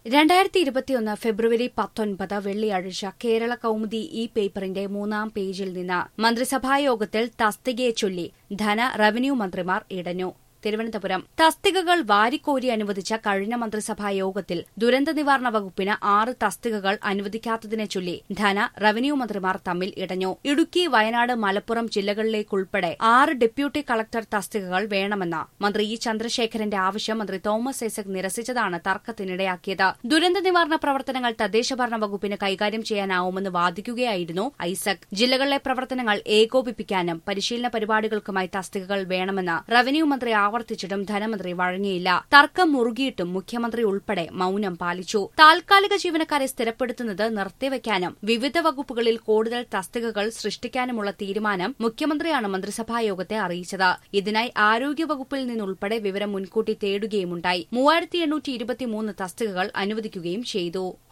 രണ്ടായിരത്തി ഇരുപത്തിയൊന്ന് ഫെബ്രുവരി പത്തൊൻപത് വെള്ളിയാഴ്ച കേരള കൌമുദി ഈ പേപ്പറിന്റെ മൂന്നാം പേജിൽ നിന്ന് മന്ത്രിസഭായോഗത്തിൽ തസ്തികയെ ചൊല്ലി ധന റവന്യൂ മന്ത്രിമാർ ഇടഞ്ഞു തിരുവനന്തപുരം തസ്തികകൾ വാരിക്കോരി അനുവദിച്ച കഴിഞ്ഞ മന്ത്രിസഭാ യോഗത്തിൽ ദുരന്ത നിവാരണ വകുപ്പിന് ആറ് തസ്തികകൾ അനുവദിക്കാത്തതിനെ ചൊല്ലി ധന റവന്യൂ മന്ത്രിമാർ തമ്മിൽ ഇടഞ്ഞു ഇടുക്കി വയനാട് മലപ്പുറം ജില്ലകളിലേക്കുൾപ്പെടെ ആറ് ഡെപ്യൂട്ടി കളക്ടർ തസ്തികകൾ വേണമെന്ന മന്ത്രി ഇ ചന്ദ്രശേഖരന്റെ ആവശ്യം മന്ത്രി തോമസ് ഐസക് നിരസിച്ചതാണ് തർക്കത്തിനിടയാക്കിയത് ദുരന്ത നിവാരണ പ്രവർത്തനങ്ങൾ തദ്ദേശഭരണ വകുപ്പിന് കൈകാര്യം ചെയ്യാനാവുമെന്ന് വാദിക്കുകയായിരുന്നു ഐസക് ജില്ലകളിലെ പ്രവർത്തനങ്ങൾ ഏകോപിപ്പിക്കാനും പരിശീലന പരിപാടികൾക്കുമായി തസ്തികകൾ വേണമെന്ന് റവന്യൂ മന്ത്രി ആവർത്തിച്ചിട്ടും ധനമന്ത്രി വഴങ്ങിയില്ല തർക്കം മുറുകിയിട്ടും മുഖ്യമന്ത്രി ഉൾപ്പെടെ മൌനം പാലിച്ചു താൽക്കാലിക ജീവനക്കാരെ സ്ഥിരപ്പെടുത്തുന്നത് നിർത്തിവെക്കാനും വിവിധ വകുപ്പുകളിൽ കൂടുതൽ തസ്തികകൾ സൃഷ്ടിക്കാനുമുള്ള തീരുമാനം മുഖ്യമന്ത്രിയാണ് മന്ത്രിസഭായോഗത്തെ അറിയിച്ചത് ഇതിനായി ആരോഗ്യവകുപ്പിൽ നിന്നുൾപ്പെടെ വിവരം മുൻകൂട്ടി തേടുകയുമുണ്ടായി മൂവായിരത്തി എണ്ണൂറ്റി ഇരുപത്തിമൂന്ന് തസ്തികകൾ അനുവദിക്കുകയും ചെയ്തു